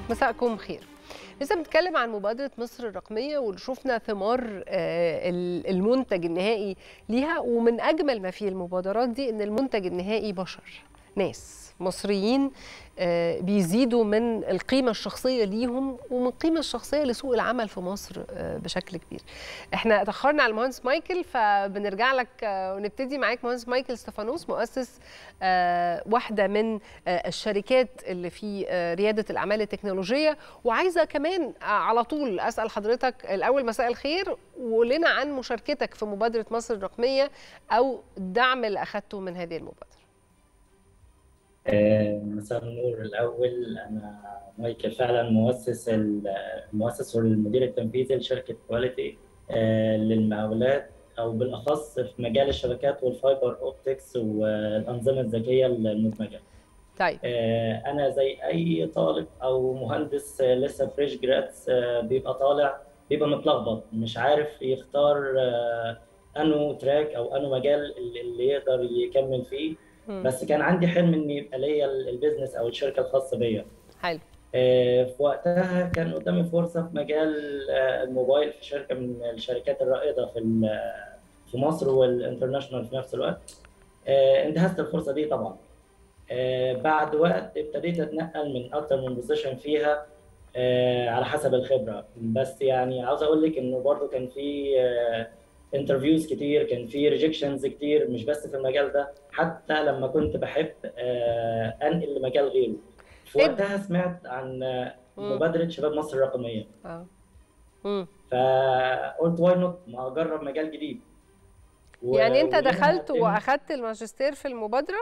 مساءكم خير لسه بنتكلم عن مبادرة مصر الرقمية واللي شفنا ثمار آه، ال- المنتج النهائي ليها ومن أجمل ما في المبادرات دي إن المنتج النهائي بشر ناس مصريين آه، بيزيدوا من القيمة الشخصية ليهم ومن القيمة الشخصية لسوق العمل في مصر آه، بشكل كبير احنا تأخرنا على المهندس مايكل فبنرجع لك آه، ونبتدي معاك مهندس مايكل ستيفانوس مؤسس آه، واحدة من آه، الشركات اللي في آه، ريادة الأعمال التكنولوجية وعايزة كمان آه، على طول أسأل حضرتك الأول مساء الخير وقول لنا عن مشاركتك في مبادرة مصر الرقمية أو الدعم اللي أخذته من هذه المبادرة آه، مساء النور الأول أنا مايكل فعلا مؤسس ال- المؤسس والمدير التنفيذي لشركة كواليتي آه، للمقاولات أو بالأخص في مجال الشبكات والفايبر أوبتكس والأنظمة الذكية المدمجة. طيب آه، أنا زي أي طالب أو مهندس آه، لسه فريش جرادز بيبقى طالع بيبقى متلخبط مش عارف يختار آه، أنو تراك أو أنو مجال اللي اللي يقدر يكمل فيه مم. بس كان عندي حلم ان يبقى ليا ال- البيزنس او الشركه الخاصه بيا حلو آه، في وقتها كان قدامي فرصه في مجال آه، الموبايل في شركه من الشركات الرائده في ال- في مصر والانترناشونال في نفس الوقت آه، انتهزت الفرصه دي طبعا آه، بعد وقت ابتديت اتنقل من اكتر من بوزيشن فيها آه، على حسب الخبره بس يعني عاوز اقول لك انه برضو كان في انترفيوز كتير كان في ريجكشنز كتير مش بس في المجال ده حتى لما كنت بحب آه، انقل لمجال غيره في إيه؟ وقتها سمعت عن آه، مم. مبادره شباب مصر الرقميه اه مم. فقلت واي نوت ما اجرب مجال جديد و- يعني أنت ومنها دخلت قدمت- وأخدت الماجستير في المبادرة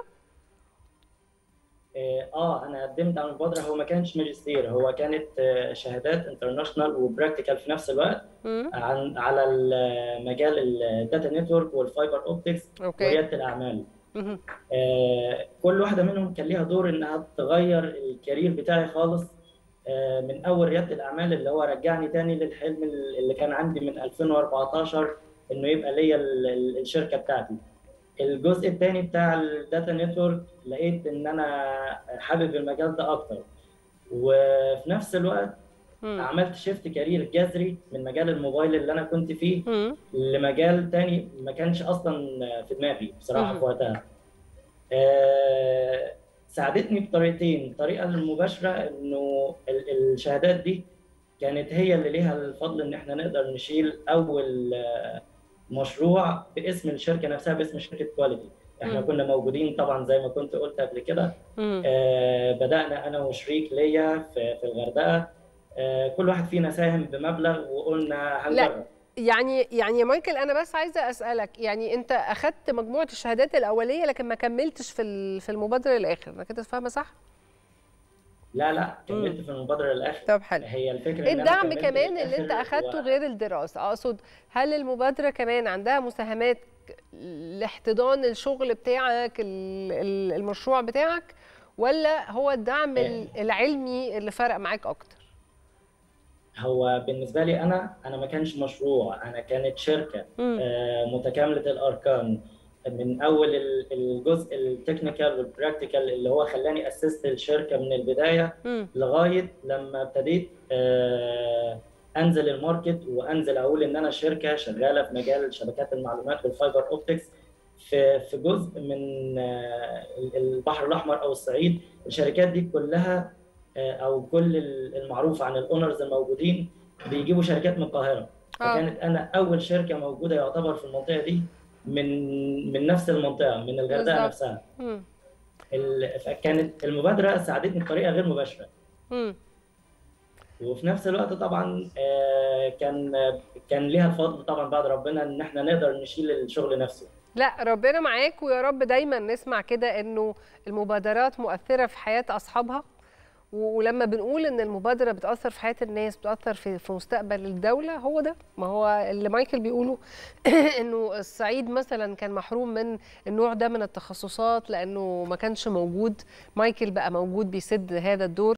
اه آه، انا قدمت على المبادره هو ما كانش ماجستير هو كانت آه، شهادات انترناشونال وبراكتيكال في نفس الوقت مم. عن على ال- مجال الداتا نتورك والفايبر اوبتكس أوكي ورياده الاعمال مهم. آه، كل واحده منهم كان ليها دور انها تغير الكارير بتاعي خالص آه، من اول رياده الاعمال اللي هو رجعني تاني للحلم اللي كان عندي من 2014 انه يبقى ليا ال- ال- الشركه بتاعتي الجزء الثاني بتاع الداتا نتورك لقيت ان انا حابب المجال ده اكتر وفي نفس الوقت مم. عملت شيفت كارير جذري من مجال الموبايل اللي انا كنت فيه مم. لمجال تاني ما كانش اصلا في دماغي بصراحه مهم. في وقتها آه، ساعدتني بطريقتين الطريقه المباشره انه ال- الشهادات دي كانت هي اللي ليها الفضل ان احنا نقدر نشيل اول آه، مشروع باسم الشركه نفسها باسم شركه كواليتي احنا مم. كنا موجودين طبعا زي ما كنت قلت قبل كده مم. آه، بدأنا أنا وشريك ليا في في الغردقة آه، كل واحد فينا ساهم بمبلغ وقلنا هنجرب يعني يعني يا مايكل انا بس عايزه اسالك يعني انت اخدت مجموعه الشهادات الاوليه لكن ما كملتش في ال- في المبادره للاخر انا كده فاهمه صح لا لا كملت في المبادرة للآخر طب حلو هي الفكرة إن أنا الدعم كملت كمان اللي انت للآخر اخدته و- غير الدراسه اقصد هل المبادره كمان عندها مساهمات لاحتضان الشغل بتاعك ال- ال- المشروع بتاعك ولا هو الدعم ال- العلمي اللي فرق معاك اكتر هو بالنسبة لي أنا أنا ما كانش مشروع أنا كانت شركة مم. آه، متكاملة الأركان من أول ال- الجزء التكنيكال والبراكتيكال اللي هو خلاني أسست الشركة من البداية مم. لغايه لما ابتديت آه، انزل الماركت وانزل اقول ان انا شركه شغاله في مجال شبكات المعلومات والفايبر اوبتكس في في جزء من آه، البحر الاحمر او الصعيد الشركات دي كلها آه، او كل المعروف عن الاونرز الموجودين بيجيبوا شركات من القاهره اه فكانت انا اول شركه موجوده يعتبر في المنطقه دي من من نفس المنطقه من الغردقه بالظبط. نفسها مم. ال- فكانت المبادره ساعدتني بطريقه غير مباشره مم. وفي نفس الوقت طبعا آه، كان كان ليها الفضل طبعا بعد ربنا ان احنا نقدر نشيل الشغل نفسه لا ربنا معاك ويا رب دايما نسمع كده انه المبادرات مؤثره في حياه اصحابها و- ولما بنقول ان المبادره بتاثر في حياه الناس بتاثر في في مستقبل الدوله هو ده ما هو اللي مايكل بيقوله انه الصعيد مثلا كان محروم من النوع ده من التخصصات لانه ما كانش موجود مايكل بقى موجود بيسد هذا الدور